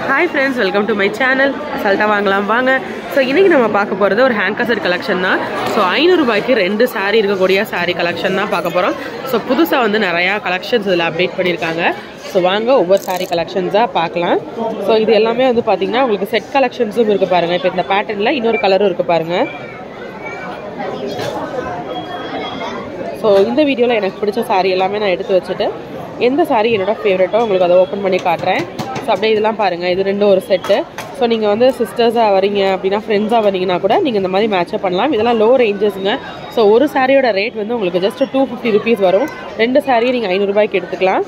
hi friends welcome to my channel சல்ட்டா வாங்கலாம் வாங்க ஸோ இன்றைக்கி நம்ம பார்க்க போகிறது ஒரு ஹேங்கர் கலெக்ஷன் தான் ஸோ ஐநூறுரூபாய்க்கு ரெண்டு saree இருக்கக்கூடிய saree கலெக்ஷன் தான் பார்க்க போகிறோம் ஸோ புதுசாக வந்து நிறையா கலெக்ஷன்ஸ் இதில் அப்டேட் பண்ணியிருக்காங்க ஸோ வாங்க ஒவ்வொரு saree கலெக்ஷன்ஸாக பார்க்கலாம் ஸோ இது எல்லாமே வந்து பார்த்திங்கன்னா உங்களுக்கு செட் கலெக்ஷன்ஸும் இருக்குது பாருங்கள் இப்போ இந்த பேட்டர்னில் இன்னொரு கலரும் இருக்குது பாருங்கள் ஸோ இந்த வீடியோவில் எனக்கு பிடிச்ச saree எல்லாமே நான் எடுத்து வச்சுட்டு எந்த saree என்னோட ஃபேவரட்டோ உங்களுக்கு அதை ஓப்பன் பண்ணி காட்டுறேன் ஸோ அப்படியே இதெல்லாம் பாருங்கள் இது ரெண்டும் ஒரு செட்டு ஸோ நீங்கள் வந்து சிஸ்டர்ஸாக வரீங்க அப்படின்னா ஃப்ரெண்ட்ஸாக வரீங்கன்னா கூட நீங்கள் இந்த மாதிரி மேட்சப் பண்ணலாம் இதெல்லாம் லோ ரேஞ்சஸுங்க ஸோ ஒரு சாரியோட ரேட் வந்து உங்களுக்கு ஜஸ்ட் டூ ஃபிஃப்டி ருபீஸ் வரும் ரெண்டு சாரியை நீங்கள் ஐநூறுரூபாய்க்கு எடுத்துக்கலாம்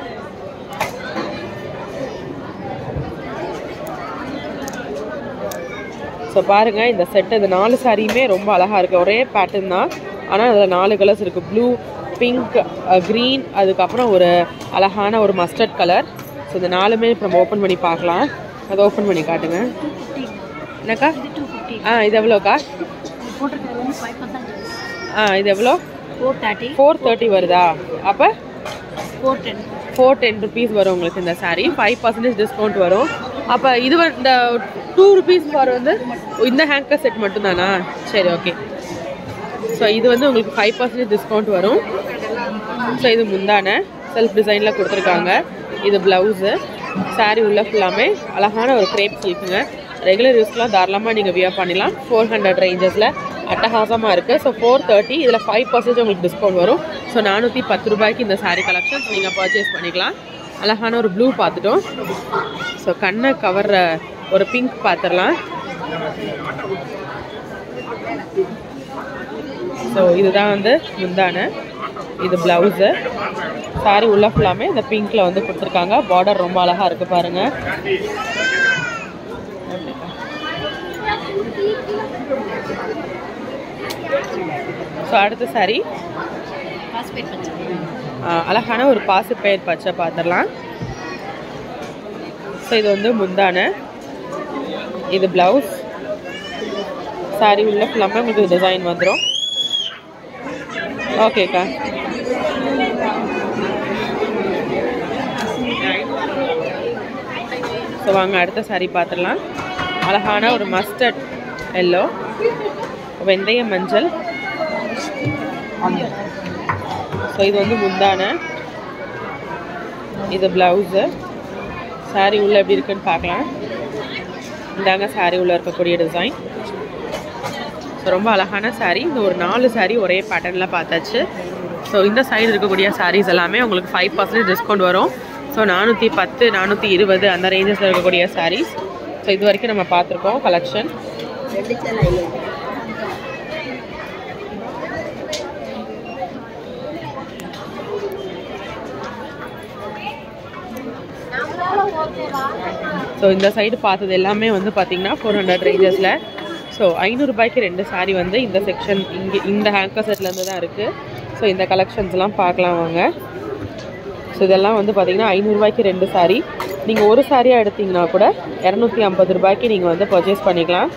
ஸோ பாருங்கள் இந்த செட்டு இந்த நாலு சாரியுமே ரொம்ப அழகாக இருக்குது ஒரே பேட்டர்ன் தான் ஆனால் அதில் நாலு கலர்ஸ் இருக்குது ப்ளூ பிங்க் க்ரீன் அதுக்கப்புறம் ஒரு அழகான ஒரு மஸ்டர்ட் கலர் ஸோ இந்த நாலுமே இப்போ நம்ம ஓப்பன் பண்ணி பார்க்கலாம் அதை ஓப்பன் பண்ணி காட்டுங்க என்னக்கா ஆ இது எவ்வளோக்கா ஆ இது எவ்வளோ ஃபோர் தேர்ட்டி ஃபோர் தேர்ட்டி வருதா அப்போ four ten four ten rupees வரும் உங்களுக்கு இந்த saree ஃபைவ் பர்சன்டேஜ் டிஸ்கவுண்ட் வரும் அப்போ இது வந்து இந்த டூ ருபீஸ் ஃபார் வந்து இந்த ஹேங்கர் செட் மட்டும்தானா சரி ஓகே ஸோ இது வந்து உங்களுக்கு ஃபைவ் பர்சன்டேஜ் டிஸ்கவுண்ட் வரும் ஸோ இது முந்தான செல்ஃப் டிசைனில் கொடுத்துருக்காங்க இது ப்ளவுஸு saree உள்ள ஃபுல்லாமே அழகான ஒரு கிரேப் சில்க்குங்க ரெகுலர் யூஸ்க்குலாம் தாராளமாக நீங்கள் வியர் பண்ணிடலாம் ஃபோர் ஹண்ட்ரட் ரேஞ்சஸில் அட்டகாசமாக இருக்குது ஸோ ஃபோர் தேர்ட்டி இதில் ஃபைவ் பர்சன்டேஜ் உங்களுக்கு டிஸ்கவுண்ட் வரும் ஸோ நானூற்றி பத்து ரூபாய்க்கு இந்த saree கலெக்ஷன்ஸ் நீங்கள் பர்ச்சேஸ் பண்ணிக்கலாம் அழகான ஒரு ப்ளூ பார்த்துட்டோம் ஸோ கண்ணை கவர்ற ஒரு பிங்க் பார்த்துடலாம் ஸோ இதுதான் வந்து முந்தான இது ப்ளவுஸு saree உள்ள ஃபுல்லாமே இந்த பிங்க்கில் வந்து கொடுத்துருக்காங்க பார்டர் ரொம்ப அழகாக இருக்குது பாருங்கள் ஸோ அடுத்த saree பாஸ்பேட் பச்சை ஆஹ் அழகான ஒரு பாசிப்பயிர் பச்சை பார்த்துடலாம் ஸோ இது வந்து முந்தான இது ப்ளவுஸ் saree உள்ள ஃபுல்லாமே உங்களுக்கு டிசைன் வந்துடும் ஓகேக்கா ஸோ வாங்க அடுத்த saree பார்த்துடலாம் அழகான ஒரு மஸ்டர்ட் எல்லோ வெந்தய மஞ்சள் ஸோ இது வந்து முந்தான இது ப்ளவுஸு saree உள்ள எப்படி இருக்குன்னு பார்க்கலாம் இந்தாங்க saree உள்ள இருக்கக்கூடிய டிசைன் ஸோ ரொம்ப அழகான saree இந்த ஒரு நாலு saree ஒரே பேட்டர்னில் பார்த்தாச்சு ஸோ இந்த சைடு இருக்கக்கூடிய sarees எல்லாமே உங்களுக்கு ஃபைவ் பர்சன்டேஜ் டிஸ்கவுண்ட் வரும் ஸோ நானூற்றி பத்து நானூற்றி இருபது அந்த ரேஞ்சஸில் இருக்கக்கூடிய sarees ஸோ இது வரைக்கும் நம்ம பார்த்துருக்கோம் கலெக்ஷன் ரெண்டு சேல் ஐநூறு ஸோ இந்த சைடு பார்த்தது எல்லாமே வந்து பார்த்தீங்கன்னா ஃபோர் ஹண்ட்ரட் ரேஞ்சஸில் ஸோ ஐநூறுரூபாய்க்கு ரெண்டு saree வந்து இந்த செக்ஷன் இங்கே இந்த ஹேங்கர் செட்லேருந்து தான் இருக்குது ஸோ இந்த கலெக்ஷன்ஸ்லாம் பார்க்கலாம் வாங்க ஸோ இதெல்லாம் வந்து பார்த்தீங்கன்னா ஐநூறுரூபாய்க்கு ரெண்டு saree நீங்கள் ஒரு சாரியாக எடுத்தீங்கன்னா கூட இரநூத்தி ஐம்பது ரூபாய்க்கு நீங்கள் வந்து பர்ச்சேஸ் பண்ணிக்கலாம்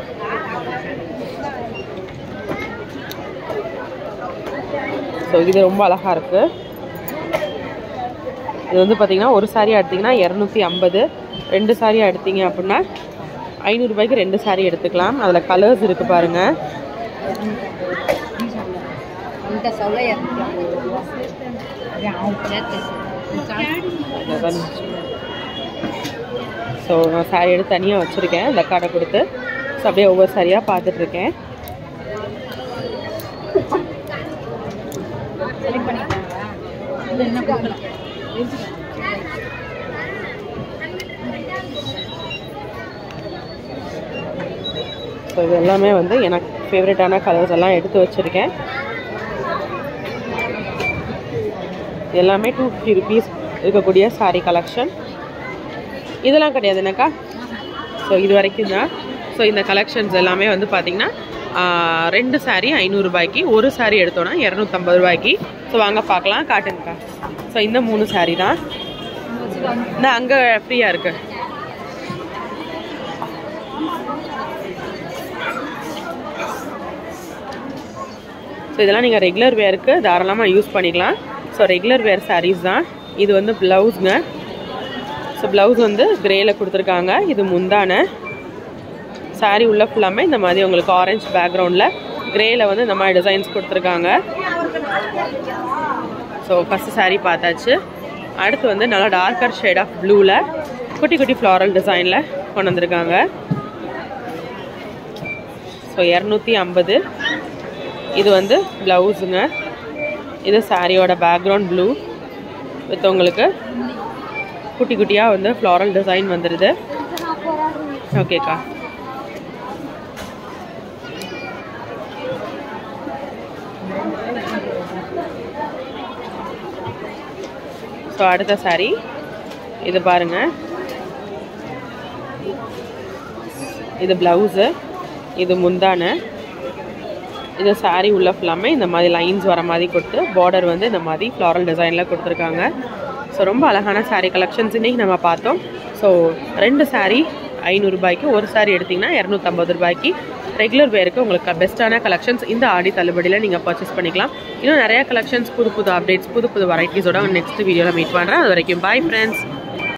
ஸோ இது ரொம்ப அழகாக இருக்குது இது வந்து பார்த்தீங்கன்னா ஒரு சாரியாக எடுத்தீங்கன்னா இரநூத்தி ஐம்பது ரெண்டு சாரியாக எடுத்தீங்க அப்படின்னா ஐநூறுரூபாய்க்கு ரெண்டு சாரி எடுத்துக்கலாம் அதில் கலர்ஸ் இருக்குது பாருங்கள் இந்த சொல்ல இரநூத்தி ஸோ நான் சாரி எடுத்து தனியாக வச்சுருக்கேன் இந்த கார்டை கொடுத்து ஸோ அப்படியே ஒவ்வொரு சாரியாக பார்த்துட்ருக்கேன் என்ன கொடுக்கலாம் ஸோ இது எல்லாமே வந்து எனக்கு ஃபேவரட்டான கலர்ஸ் எல்லாம் எடுத்து வச்சுருக்கேன் இது எல்லாமே டூ ஃபிஃப்டி ருபீஸ் இருக்கக்கூடிய saree கலெக்ஷன் இதெல்லாம் கிடையாது என்னக்கா ஸோ இது வரைக்கும் தான் ஸோ இந்த கலெக்ஷன்ஸ் எல்லாமே வந்து பார்த்திங்கன்னா ஆஹ், ரெண்டு saree ஐநூறுரூபாய்க்கு ஒரு saree எடுத்தோன்னா இரநூத்தம்பது ரூபாய்க்கு ஸோ வாங்க பார்க்கலாம் காட்டுங்கக்கா ஸோ இந்த மூணு saree தான் இந்த அங்கே ஃப்ரீயாக இருக்குது ஸோ இதெல்லாம் நீங்கள் ரெகுலர் வேருக்கு தாராளமாக யூஸ் பண்ணிக்கலாம் ஸோ ரெகுலர் வேர் sarees தான் இது வந்து ப்ளவுஸ்ங்க ஸோ ப்ளவுஸ் வந்து கிரேயில் கொடுத்துருக்காங்க இது முந்தான saree உள்ள ஃபுல்லாமே இந்த மாதிரி உங்களுக்கு ஆரஞ்சு பேக்ரவுண்டில் கிரேயில் வந்து இந்த மாதிரி டிசைன்ஸ் கொடுத்துருக்காங்க ஸோ ஃபஸ்ட்டு saree பார்த்தாச்சு அடுத்து வந்து நல்லா டார்க்கர் ஷேட் ஆஃப் ப்ளூவில் குட்டி குட்டி ஃப்ளாரல் டிசைனில் கொண்டு வந்திருக்காங்க ஸோ இரநூத்தி ஐம்பது இது வந்து ப்ளவுஸுங்க இது சாரியோட பேக்ரவுண்ட் ப்ளூ வித் உங்களுக்கு குட்டி குட்டியாக வந்து ஃப்ளாரல் டிசைன் வந்துடுது ஓகேக்கா ஸோ அடுத்த சாரி இது பாருங்க இது ப்ளவுஸு இது முந்தான இது saree உள்ள ஃபுல்லாமே இந்த மாதிரி லைன்ஸ் வர மாதிரி கொடுத்து பார்டர் வந்து இந்த மாதிரி ஃப்ளாரல் டிசைனில் கொடுத்துருக்காங்க ஸோ ரொம்ப அழகான saree கலெக்ஷன்ஸ் இன்றைக்கி நம்ம பார்த்தோம் ஸோ ரெண்டு saree ஐநூறுரூபாய்க்கு ஒரு saree எடுத்திங்கன்னா இரநூத்தம்பது ரூபாய்க்கு ரெகுலர் வேருக்கு உங்களுக்கு பெஸ்ட்டான கலெக்ஷன்ஸ் இந்த ஆடி தள்ளுபடியில் நீங்கள் பர்ச்சேஸ் பண்ணிக்கலாம் இன்னும் நிறைய கலெக்ஷன்ஸ் புது புது அப்டேட்ஸ் புது புது வெரைட்டிஸோட நெக்ஸ்ட் வீடியோவில் மீட் பண்ணுறேன் அது வரைக்கும் பாய் ஃப்ரெண்ட்ஸ்